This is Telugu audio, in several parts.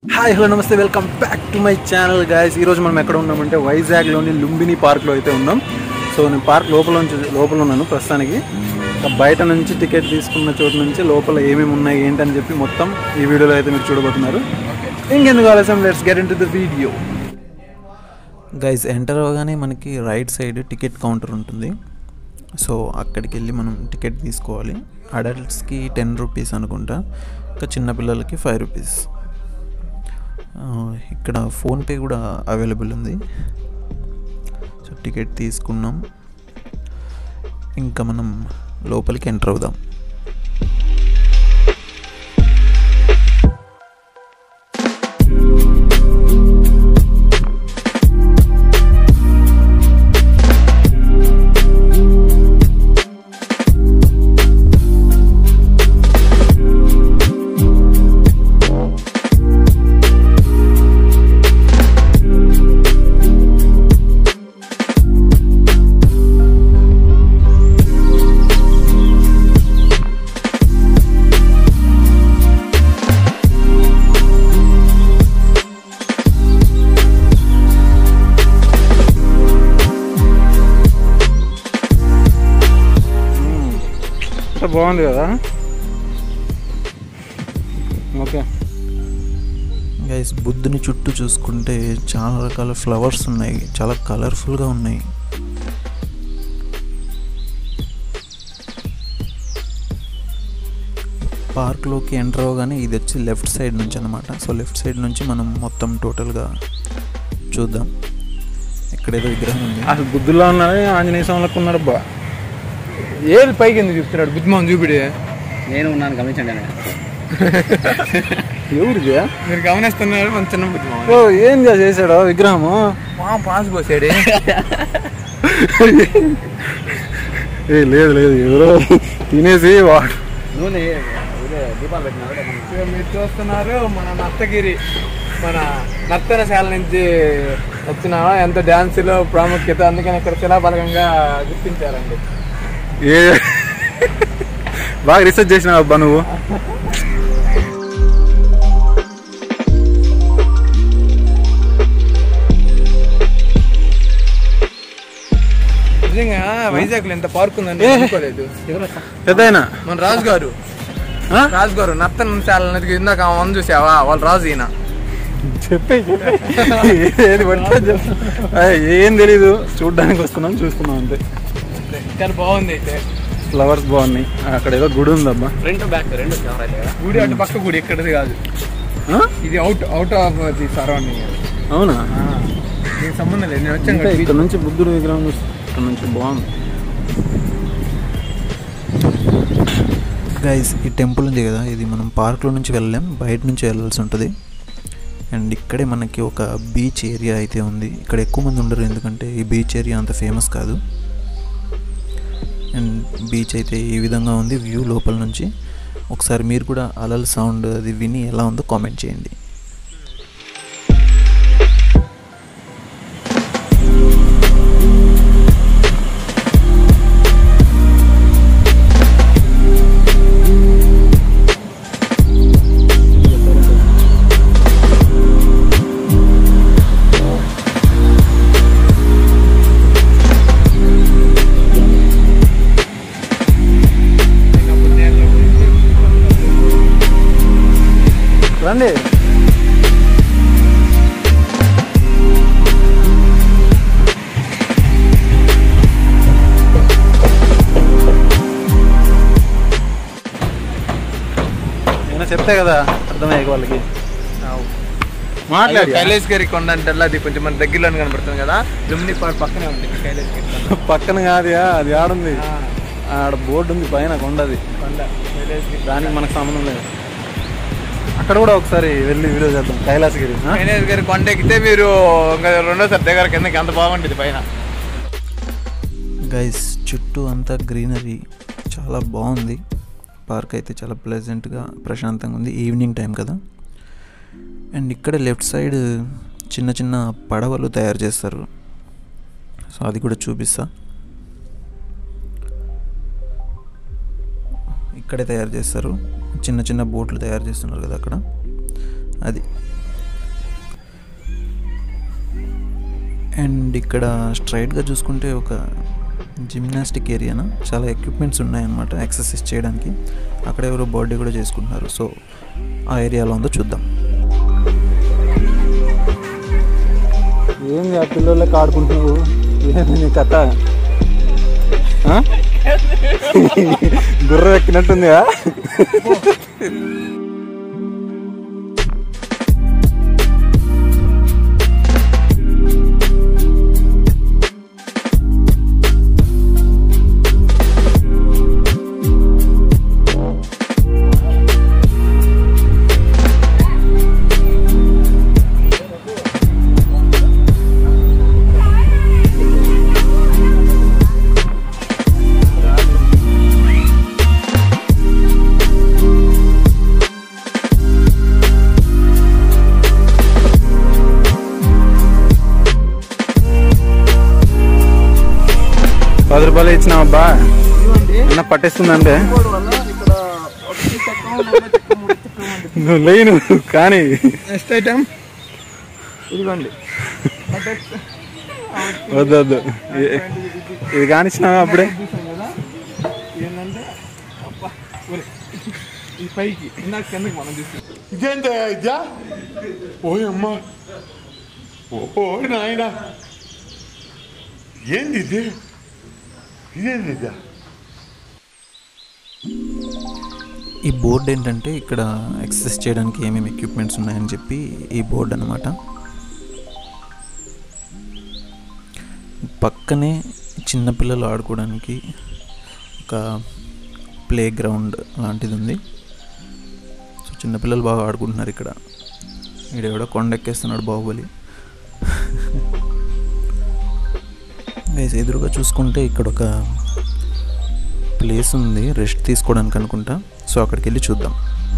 Hi hello namaste welcome back to my channel guys ఈరోజు మనం ఎక్కడ ఉన్నామంటే వైజాగ్లోని లుంబిని పార్క్లో అయితే ఉన్నాం సో నేను పార్క్ లోపల నుంచి లోపల ఉన్నాను ప్రస్తుతానికి ఇంకా బయట నుంచి టికెట్ తీసుకున్న చోటు నుంచి లోపల ఏమేమి ఉన్నాయి ఏంటని చెప్పి మొత్తం ఈ వీడియోలో అయితే మీరు చూడబోతున్నారు ఇంకెందుకు ఆలస్యం let's get into the video guys enter అవగానే మనకి రైట్ సైడ్ టికెట్ కౌంటర్ ఉంటుంది సో అక్కడికి వెళ్ళి మనం టికెట్ తీసుకోవాలి అడల్ట్స్కి టెన్ రూపీస్ అనుకుంటా ఇంకా చిన్నపిల్లలకి ఫైవ్ రూపీస్ ఆ, ఇక్కడ ఫోన్పే కూడా అవైలబుల్ ఉంది సో టికెట్ తీసుకున్నాం ఇంకా మనం లోపలికి ఎంటర్ అవుదాం బాగుంది కదా ఓకే గైస్ బుద్ధుని చుట్టూ చూసుకుంటే చాలా రకాల ఫ్లవర్స్ ఉన్నాయి చాలా కలర్ఫుల్గా ఉన్నాయి పార్క్లోకి ఎంటర్ అవగానే ఇది వచ్చి లెఫ్ట్ సైడ్ నుంచి అనమాట సో లెఫ్ట్ సైడ్ నుంచి మనం మొత్తం టోటల్గా చూద్దాం ఇక్కడేదో విగ్రహం ఉంది అసలు బుద్ధుల్లో ఉన్నాడు ఆంజనేయ స్వామిలోకి ఉన్నాడు బా ఏది పైకి ఎందుకు చూస్తున్నాడు బుద్ధిమోహన్ చూపిడి నేను ఉన్నాను గమనించండి ఆయన ఎవరిది మీరు గమనిస్తున్నారు మన చిన్న బుద్ధిమోహన్ ఓ ఏం చేసాడు విగ్రహము పాస్ పోసాడు ఏ లేదు లేదు ఎవరో తినేసి వాడు నూనె ఇదే దీపాలు పెట్టినారు మీరు చూస్తున్నారు మన నత్తగిరి మన నర్తనశాల నుంచి వచ్చిన ఎంత డ్యాన్సులో ప్రాముఖ్యత అందుకని ఇక్కడ శిలాబలకంగా గుర్తించారండి ఏ బాగా రీసెర్చ్ చేసినావు అబ్బా నువ్వు నిజంగా వైజాగ్ లో ఎంత పార్క్ ఉందని ఏ. అనుకోలేదు పెద్దయినా మన రాజు గారు ఆ? రాజు గారు నర్తనశాల నదికి ఇందాక వంద చూసావా వాళ్ళ రాజు ఈయన చెప్పే ఏది పడితే అది చెప్పు. అయ్, ఏం తెలీదు చూడ్డానికి వస్తున్నాం చూస్తున్నాం అంతే చాలా బాగుంది అయితే ఫ్లవర్స్ బాగున్నాయి అక్కడ ఏదో గుడి ఉందబ్బా ఫ్రంట్ బ్యాక్ రెండు కెమెరా అయితే కదా గుడి అటు పక్క గుడి ఎక్కడిది కాదు ఆ? ఇది out out of the surrounding అవునా దీనికి సంబంధం లేదు నేను వచ్చాను అంటే కదా ఇక్కడ నుంచి బుద్ధుడు విగ్రహం చూస్తే ఇక్కడ నుంచి బాగుంది గైస్ ఈ టెంపుల్ ఉంది కదా ఇది మనం పార్క్లో నుంచి వెళ్ళలేం బయట నుంచి వెళ్ళాల్సి ఉంటుంది అండ్ ఇక్కడే మనకి ఒక బీచ్ ఏరియా అయితే ఉంది ఇక్కడ ఎక్కువ మంది ఉండరు ఎందుకంటే ఈ బీచ్ ఏరియా అంత ఫేమస్ కాదు అండ్ బీచ్ అయితే ఈ విధంగా ఉంది వ్యూ లోపల నుంచి ఒకసారి మీరు కూడా అలల సౌండ్ అది విని ఎలా ఉందో కామెంట్ చేయండి రండి నేను చెప్తే కదా అర్థమయ్యే వాళ్ళకి మాట్లాడి కైలాస్ గారి కొండ అంటే అది కొంచెం మన దగ్గరలోనే కనబడుతుంది కదా లుమ్ని పాడు పక్కనే ఉంది కైలాస్ గారి కొండ. పక్కన కాదుయా అది ఆడుంది ఆ, ఆడ బోర్డు ఉంది పైన కొండది కొండ కైలాస్ గిరి. దానికి మనకు సంబంధం లేదు అక్కడ కూడా ఒకసారి వెళ్ళి వీడియో చేద్దాం కైలాసగిరి ఆ? కైలాస్ గారి కొండ ఎక్కితే మీరు ఇంకా రెండోసారి దగ్గర కిందకి ఎంత బాగుంటుంది పైన గైస్ చుట్టూ అంతా గ్రీనరీ చాలా బాగుంది పార్క్ అయితే చాలా ప్లెజెంట్గా ప్రశాంతంగా ఉంది ఈవినింగ్ టైం కదా అండ్ ఇక్కడ లెఫ్ట్ సైడ్ చిన్న చిన్న పడవలు తయారు చేస్తారు సో అది కూడా చూపిస్తా ఇక్కడే తయారు చేస్తారు చిన్న చిన్న బోట్లు తయారు చేస్తున్నారు కదా అక్కడ అది అండ్ ఇక్కడ స్ట్రైట్గా చూసుకుంటే ఒక జిమ్నాస్టిక్ ఏరియానా చాలా ఎక్విప్మెంట్స్ ఉన్నాయన్నమాట ఎక్సర్సైజ్ చేయడానికి అక్కడ ఎవరో బర్త్డే కూడా చేసుకుంటున్నారు సో ఆ ఏరియాలో ఉందో చూద్దాం ఏంది ఆ పిల్లలకి ఆడుకుంటున్నావు ఏంది నీ కథ ఆ? గుర్రం ఎక్కినట్టుందిగా పది రూపాయలు ఇచ్చినావు అబ్బా అన్న పట్టేస్తుందంటే నువ్వు లేను కానీ నెక్స్ట్ ఐటమ్ ఇదిగోండి వద్దు వద్దు ఇ- ఇది కానిచ్చినావా అప్పుడే చూసాం కదా ఏంటంటే అబ్బా ఒరే, ఈ పైకి ఇందాక కిందకి మనం తీసుకుంటాం ఇదేంటి ఇద్యా ఓయ్ అమ్మ ఓ నాయన ఏంది ఇది ఇదేంది ఇద్యా ఈ బోర్డు ఏంటంటే ఇక్కడ ఎక్సర్సైజ్ చేయడానికి ఏమేమి ఎక్విప్మెంట్స్ ఉన్నాయని చెప్పి ఈ బోర్డు అనమాట పక్కనే చిన్నపిల్లలు ఆడుకోవడానికి ఒక ప్లే గ్రౌండ్ లాంటిది ఉంది సో చిన్నపిల్లలు బాగా ఆడుకుంటున్నారు ఇక్కడ ఈడెవడో కొండెక్కేస్తున్నాడు బాహుబలి Guys, ఎదురుగా చూసుకుంటే ఇక్కడ ఒక ప్లేస్ ఉంది రెస్ట్ తీసుకోవడానికి అనుకుంటా సో అక్కడికి వెళ్ళి చూద్దాం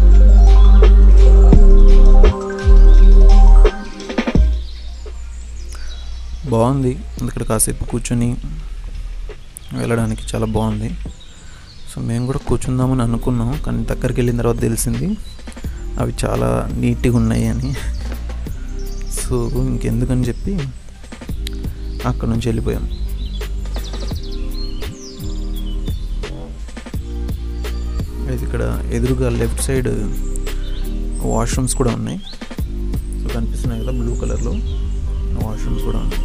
బాగుంది ఇక్కడ కాసేపు కూర్చొని వెళ్ళడానికి చాలా బాగుంది సో మేము కూడా కూర్చుందామని అనుకున్నాం కానీ దగ్గరికి వెళ్ళిన తర్వాత తెలిసింది అవి చాలా నీట్గా ఉన్నాయి అని సో ఇంకెందుకని చెప్పి అక్కడ నుంచి వెళ్ళిపోయాం అయితే ఇక్కడ ఎదురుగా లెఫ్ట్ సైడ్ వాష్రూమ్స్ కూడా ఉన్నాయి సో కనిపిస్తున్నాయి కదా బ్లూ కలర్లో వాష్రూమ్స్ కూడా ఉన్నాయి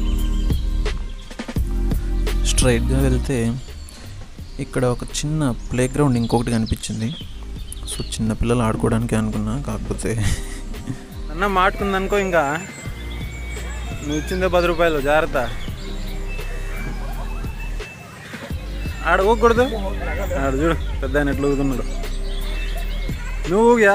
స్ట్రైట్గా వెళ్తే ఇక్కడ ఒక చిన్న ప్లే గ్రౌండ్ ఇంకొకటి కనిపించింది సో చిన్న పిల్లలు ఆడుకోవడానికి అనుకున్నా కాకపోతే అన్న మాటుకుంది అనుకో ఇంకా నువ్వు ఇచ్చిందే పది రూపాయలు జాగ్రత్త ఆడ ఊగకూడదు ఆడ చూడు పెద్ద ఆయన ఎట్లా ఊగుతున్నాడు నువ్వు ఊగా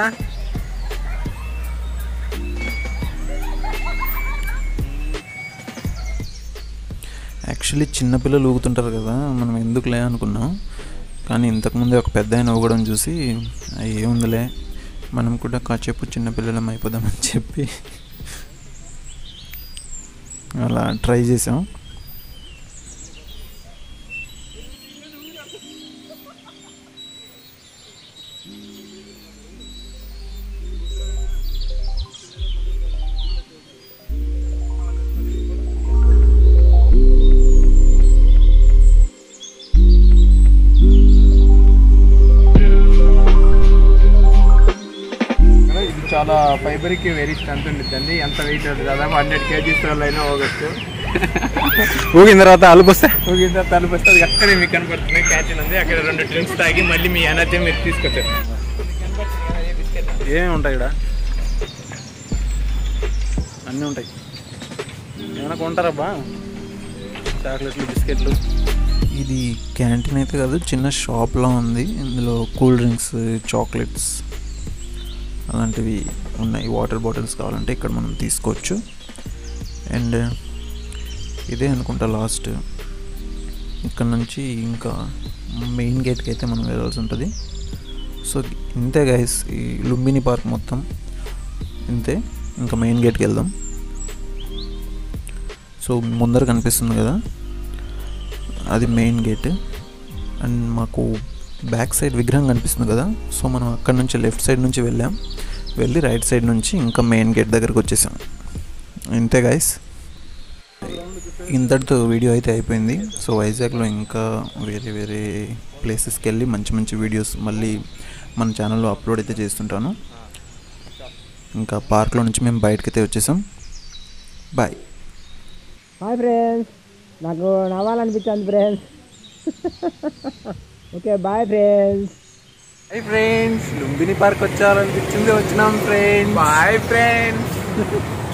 యాక్చువల్లీ చిన్నపిల్లలు ఊగుతుంటారు కదా మనం ఎందుకులే అనుకున్నాం కానీ ఇంతకుముందే ఒక పెద్ద ఆయన ఊగడం చూసి "అయ్య, ఏముందిలే మనం కూడా కాసేపు చిన్నపిల్లలం అయిపోదామని చెప్పి అలా ట్రై చేసాం ఇది చాలా ఫైబర్కి వెరీ స్ట్రెంత్ ఉంటుందండి ఎంత వెయిట్ దాదాపు హండ్రెడ్ కేజీస్ అయినా పోగొచ్చు ఊగిన తర్వాత అలుపొస్తే ఊగిన తలుపు వస్తే అది అక్కడే మీకు కనపడుతుంది క్యాంటీన్ ఉంది అక్కడ రెండు డ్రింక్స్ తాగి మళ్ళీ మీ ఎనర్జీ మీరు తీసుకొచ్చారు ఏమేమి ఉంటాయి ఇక్కడ అన్నీ ఉంటాయి ఏమైనా కొంటారబ్బా చాక్లెట్లు బిస్కెట్లు ఇది క్యాంటీన్ అయితే కాదు చిన్న షాప్లో ఉంది ఇందులో కూల్ డ్రింక్స్ చాక్లెట్స్ అలాంటివి ఉన్నాయి వాటర్ బాటిల్స్ కావాలంటే ఇక్కడ మనం తీసుకోవచ్చు అండ్ ఇదే అనుకుంటా లాస్ట్ ఇక్కడ నుంచి ఇంకా మెయిన్ గేట్కి అయితే మనం వెళ్ళాల్సి ఉంటుంది సో ఇంతే గైస్ ఈ లుంబిని పార్క్ మొత్తం ఇంతే ఇంకా మెయిన్ గేట్కి వెళ్దాం సో ముందర కనిపిస్తుంది కదా అది మెయిన్ గేట్ అండ్ మాకు బ్యాక్ సైడ్ విగ్రహం కనిపిస్తుంది కదా సో మనం అక్కడ నుంచి లెఫ్ట్ సైడ్ నుంచి వెళ్ళాం వెళ్ళి రైట్ సైడ్ నుంచి ఇంకా మెయిన్ గేట్ దగ్గరకు వచ్చేసాం ఇంతే గైస్ ఇంతటితో వీడియో అయితే అయిపోయింది సో వైజాగ్లో ఇంకా వేరే వేరే ప్లేసెస్కి వెళ్ళి మంచి మంచి వీడియోస్ మళ్ళీ మన ఛానల్లో అప్లోడ్ అయితే చేస్తుంటాను ఇంకా పార్క్లో నుంచి మేము బయటకైతే వచ్చేసాం బాయ్ హాయ్ ఫ్రెండ్స్ నాకు నవ్వాలనిపించింది friends okay bye friends hi friends Lumbini park వచ్చారనిపించింది వచ్చినాం ఫ్రెండ్స్ బాయ్ ఫ్రెండ్స్